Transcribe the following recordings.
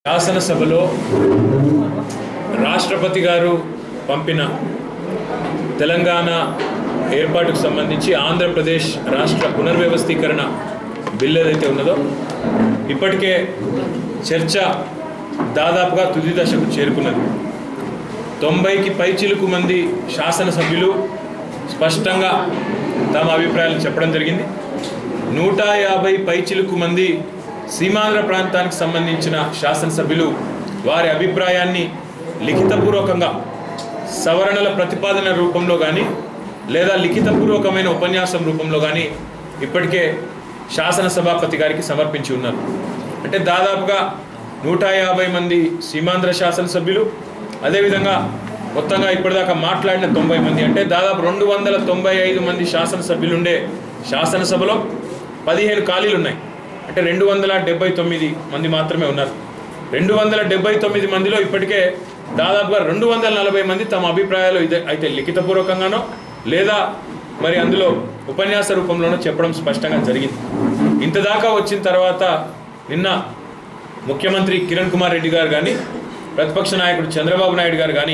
శాసనసభలో రాష్ట్రపతి గారు పంపిన తెలంగాణ ఏర్పాటుకు సంబంధించి ఆంధ్రప్రదేశ్ రాష్ట్ర పునర్వ్యవస్థీకరణ బిల్ ఏదైతే ఉన్నదో ఇప్పటికే చర్చ దాదాపుగా తుది దశకు చేరుకున్నది తొంభైకి పైచిలుకు మంది శాసనసభ్యులు స్పష్టంగా తమ అభిప్రాయాలు చెప్పడం జరిగింది నూట యాభై పైచిలుకు మంది సీమాంధ్ర ప్రాంతానికి సంబంధించిన శాసనసభ్యులు వారి అభిప్రాయాన్ని లిఖితపూర్వకంగా సవరణల ప్రతిపాదన రూపంలో కానీ లేదా లిఖితపూర్వకమైన ఉపన్యాసం రూపంలో కానీ ఇప్పటికే శాసనసభాపతి గారికి సమర్పించి ఉన్నారు అంటే దాదాపుగా నూట యాభై మంది సీమాంధ్ర శాసనసభ్యులు అదేవిధంగా మొత్తంగా ఇప్పటిదాకా మాట్లాడిన తొంభై మంది అంటే దాదాపు రెండు వందల తొంభై ఐదు మంది శాసనసభ్యులు ఉండే శాసనసభలో పదిహేను ఖాళీలు ఉన్నాయి అంటే రెండు వందల డెబ్బై తొమ్మిది మంది మాత్రమే ఉన్నారు రెండు వందల డెబ్బై తొమ్మిది మందిలో ఇప్పటికే దాదాపుగా రెండు వందల నలభై మంది తమ అభిప్రాయాలు ఇదే అయితే లిఖితపూర్వకంగానో లేదా మరి అందులో ఉపన్యాస రూపంలోనో చెప్పడం స్పష్టంగా జరిగింది ఇంతదాకా వచ్చిన తర్వాత నిన్న ముఖ్యమంత్రి కిరణ్ కుమార్ రెడ్డి గారు కానీ ప్రతిపక్ష నాయకుడు చంద్రబాబు నాయుడు గారు కానీ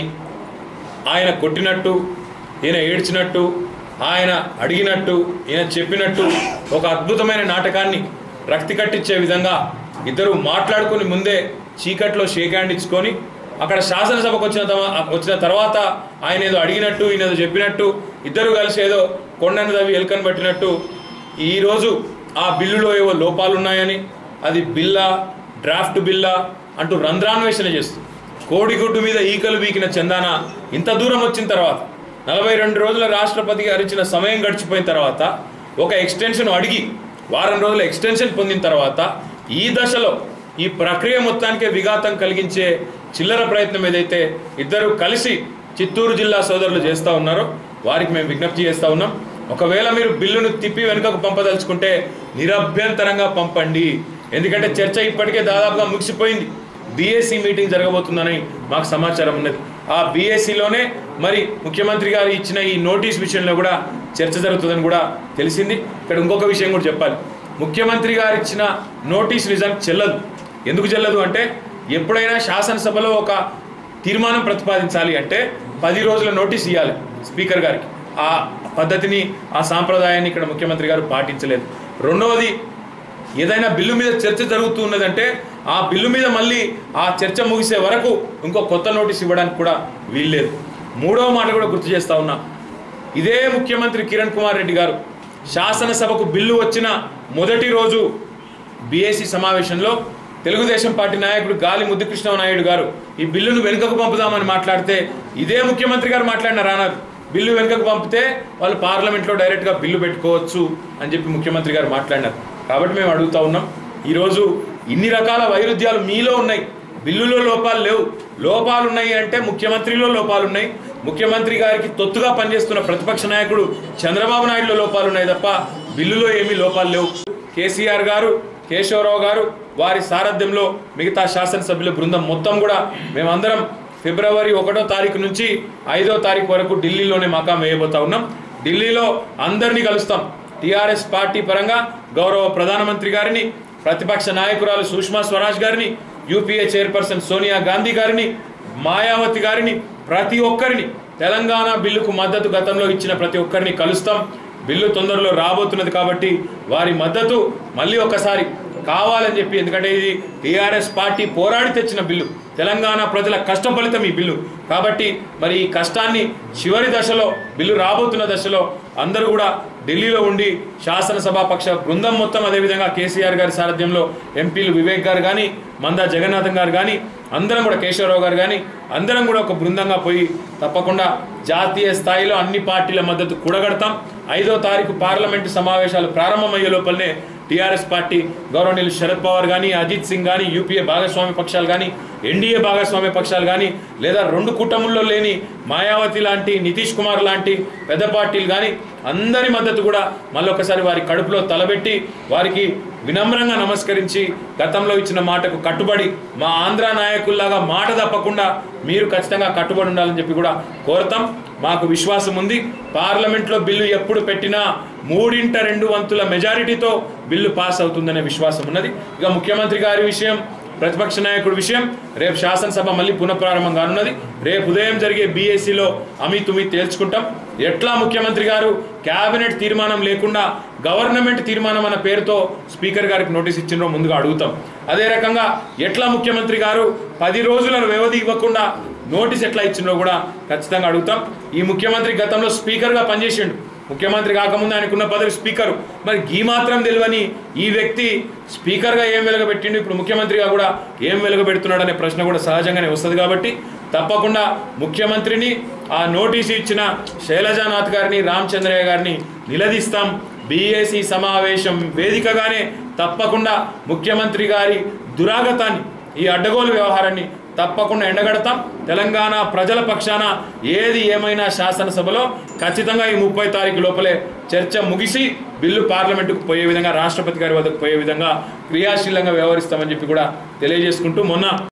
ఆయన కొట్టినట్టు ఈయన ఏడ్చినట్టు ఆయన అడిగినట్టు ఈయన చెప్పినట్టు ఒక అద్భుతమైన నాటకాన్ని రక్తి కట్టించే విధంగా ఇద్దరు మాట్లాడుకుని ముందే చీకట్లో షేక్ హ్యాండ్ ఇచ్చుకొని అక్కడ శాసనసభకు వచ్చిన తమ- వచ్చిన తర్వాత ఆయన ఏదో అడిగినట్టు ఈయన ఏదో చెప్పినట్టు ఇద్దరు కలిసి ఏదో కొండను తవ్వి ఎలుకను పట్టినట్టు ఈరోజు ఆ బిల్లులో ఏవో లోపాలు ఉన్నాయని అది బిల్లా డ్రాఫ్ట్ బిల్లా అంటూ రంధ్రాన్వేషణ చేస్తూ కోడిగుడ్డు మీద ఈకలు బీకిన చందాన ఇంత దూరం వచ్చిన తర్వాత నలభై రెండు రోజుల రాష్ట్రపతి గారు ఇచ్చిన సమయం గడిచిపోయిన తర్వాత ఒక ఎక్స్టెన్షన్ అడిగి వారం రోజుల ఎక్స్టెన్షన్ పొందిన తర్వాత ఈ దశలో ఈ ప్రక్రియ మొత్తానికే విఘాతం కలిగించే చిల్లర ప్రయత్నం ఏదైతే ఇద్దరు కలిసి చిత్తూరు జిల్లా సోదరులు చేస్తూ ఉన్నారో వారికి మేము విజ్ఞప్తి చేస్తూ ఉన్నాం ఒకవేళ మీరు బిల్లును తిప్పి వెనుకకు పంపదలుచుకుంటే నిరభ్యంతరంగా పంపండి ఎందుకంటే చర్చ ఇప్పటికే దాదాపుగా ముగిసిపోయింది బీఏసీ మీటింగ్ జరగబోతుందని మాకు సమాచారం ఉన్నది ఆ బీఏసీలోనే మరి ముఖ్యమంత్రి గారు ఇచ్చిన ఈ నోటీస్ విషయంలో కూడా చర్చ జరుగుతుందని కూడా తెలిసింది ఇక్కడ ఇంకొక విషయం కూడా చెప్పాలి ముఖ్యమంత్రి గారు ఇచ్చిన నోటీస్ నిజానికి చెల్లదు ఎందుకు చెల్లదు అంటే ఎప్పుడైనా శాసనసభలో ఒక తీర్మానం ప్రతిపాదించాలి అంటే పది రోజుల నోటీస్ ఇవ్వాలి స్పీకర్ గారికి ఆ పద్ధతిని ఆ సాంప్రదాయాన్ని ఇక్కడ ముఖ్యమంత్రి గారు పాటించలేదు రెండవది ఏదైనా బిల్లు మీద చర్చ జరుగుతూ ఉన్నదంటే ఆ బిల్లు మీద మళ్ళీ ఆ చర్చ ముగిసే వరకు ఇంకో కొత్త నోటీస్ ఇవ్వడానికి కూడా వీల్లేదు మూడవ మాట కూడా గుర్తు చేస్తా ఉన్నా ఇదే ముఖ్యమంత్రి కిరణ్ కుమార్ రెడ్డి గారు శాసనసభకు బిల్లు వచ్చిన మొదటి రోజు బీఏసీ సమావేశంలో తెలుగుదేశం పార్టీ నాయకుడు గాలి ముద్దుకృష్ణ నాయుడు గారు ఈ బిల్లును వెనుకకు పంపుదామని మాట్లాడితే ఇదే ముఖ్యమంత్రి గారు మాట్లాడిన రానారు బిల్లు వెనుకకు పంపితే వాళ్ళు పార్లమెంట్లో డైరెక్ట్గా బిల్లు పెట్టుకోవచ్చు అని చెప్పి ముఖ్యమంత్రి గారు మాట్లాడినారు కాబట్టి మేము అడుగుతా ఉన్నాం ఈరోజు ఇన్ని రకాల వైరుధ్యాలు మీలో ఉన్నాయి బిల్లులో లోపాలు లేవు లోపాలు ఉన్నాయి అంటే ముఖ్యమంత్రిలో లోపాలు ఉన్నాయి ముఖ్యమంత్రి గారికి తొత్తుగా పనిచేస్తున్న ప్రతిపక్ష నాయకుడు చంద్రబాబు నాయుడులో లోపాలు ఉన్నాయి తప్ప బిల్లులో ఏమీ లోపాలు లేవు కేసీఆర్ గారు కేశవరావు గారు వారి సారథ్యంలో మిగతా శాసనసభ్యుల బృందం మొత్తం కూడా మేమందరం ఫిబ్రవరి ఒకటో తారీఖు నుంచి ఐదో తారీఖు వరకు ఢిల్లీలోనే మకాం వేయబోతా ఉన్నాం ఢిల్లీలో అందరినీ కలుస్తాం టీఆర్ఎస్ పార్టీ పరంగా గౌరవ ప్రధానమంత్రి గారిని ప్రతిపక్ష నాయకురాలు సుష్మా స్వరాజ్ గారిని యూపీఏ చైర్పర్సన్ సోనియా గాంధీ గారిని మాయావతి గారిని ప్రతి ఒక్కరిని తెలంగాణ బిల్లుకు మద్దతు గతంలో ఇచ్చిన ప్రతి ఒక్కరిని కలుస్తాం బిల్లు తొందరలో రాబోతున్నది కాబట్టి వారి మద్దతు మళ్ళీ ఒకసారి కావాలని చెప్పి ఎందుకంటే ఇది టీఆర్ఎస్ పార్టీ పోరాడి తెచ్చిన బిల్లు తెలంగాణ ప్రజల కష్ట ఫలితం ఈ బిల్లు కాబట్టి మరి ఈ కష్టాన్ని చివరి దశలో బిల్లు రాబోతున్న దశలో అందరూ కూడా ఢిల్లీలో ఉండి శాసనసభా పక్ష బృందం మొత్తం అదేవిధంగా కేసీఆర్ గారి సారథ్యంలో ఎంపీలు వివేక్ గారు కానీ మందా జగన్నాథం గారు కానీ అందరం కూడా కేశవరావు గారు కానీ అందరం కూడా ఒక బృందంగా పోయి తప్పకుండా జాతీయ స్థాయిలో అన్ని పార్టీల మద్దతు కూడగడతాం ఐదో తారీఖు పార్లమెంటు సమావేశాలు ప్రారంభమయ్యే లోపలనే టీఆర్ఎస్ పార్టీ గౌరవనీయులు శరద్ పవార్ కానీ అజిత్ సింగ్ కానీ యూపీఏ భాగస్వామ్య పక్షాలు కానీ ఎన్డీఏ భాగస్వామ్య పక్షాలు కానీ లేదా రెండు కూటముల్లో లేని మాయావతి లాంటి నితీష్ కుమార్ లాంటి పెద్ద పార్టీలు కానీ అందరి మద్దతు కూడా మళ్ళొకసారి వారి కడుపులో తలబెట్టి వారికి వినమ్రంగా నమస్కరించి గతంలో ఇచ్చిన మాటకు కట్టుబడి మా ఆంధ్ర నాయకుల్లాగా మాట తప్పకుండా మీరు ఖచ్చితంగా కట్టుబడి ఉండాలని చెప్పి కూడా కోరతాం మాకు విశ్వాసం ఉంది పార్లమెంట్లో బిల్లు ఎప్పుడు పెట్టినా మూడింట రెండు వంతుల మెజారిటీతో బిల్లు పాస్ అవుతుందనే విశ్వాసం ఉన్నది ఇక ముఖ్యమంత్రి గారి విషయం ప్రతిపక్ష నాయకుడి విషయం రేపు శాసనసభ మళ్ళీ పునఃప్రారంభం కానున్నది రేపు ఉదయం జరిగే బీఎస్సీలో అమి తుమి తేల్చుకుంటాం ఎట్లా ముఖ్యమంత్రి గారు కేబినెట్ తీర్మానం లేకుండా గవర్నమెంట్ తీర్మానం అన్న పేరుతో స్పీకర్ గారికి నోటీస్ ఇచ్చినో ముందుగా అడుగుతాం అదే రకంగా ఎట్లా ముఖ్యమంత్రి గారు పది రోజుల వ్యవధి ఇవ్వకుండా నోటీస్ ఎట్లా ఇచ్చినో కూడా ఖచ్చితంగా అడుగుతాం ఈ ముఖ్యమంత్రి గతంలో స్పీకర్గా పనిచేసిండు ముఖ్యమంత్రి కాకముందు ఆయనకున్న పదవి స్పీకర్ మరి ఈ మాత్రం తెలియని ఈ వ్యక్తి స్పీకర్గా ఏం వెలుగబెట్టిండు ఇప్పుడు ముఖ్యమంత్రిగా కూడా ఏం వెలుగబెడుతున్నాడు అనే ప్రశ్న కూడా సహజంగానే వస్తుంది కాబట్టి తప్పకుండా ముఖ్యమంత్రిని ఆ నోటీసు ఇచ్చిన శైలజానాథ్ గారిని రామచంద్రయ్య గారిని నిలదీస్తాం బీఏసీ సమావేశం వేదికగానే తప్పకుండా ముఖ్యమంత్రి గారి దురాగతాన్ని ఈ అడ్డగోలు వ్యవహారాన్ని తప్పకుండా ఎండగడతాం తెలంగాణ ప్రజల పక్షాన ఏది ఏమైనా శాసనసభలో ఖచ్చితంగా ఈ ముప్పై తారీఖు లోపలే చర్చ ముగిసి బిల్లు పార్లమెంటుకు పోయే విధంగా రాష్ట్రపతి గారి వద్దకు పోయే విధంగా క్రియాశీలంగా వ్యవహరిస్తామని చెప్పి కూడా తెలియజేసుకుంటూ మొన్న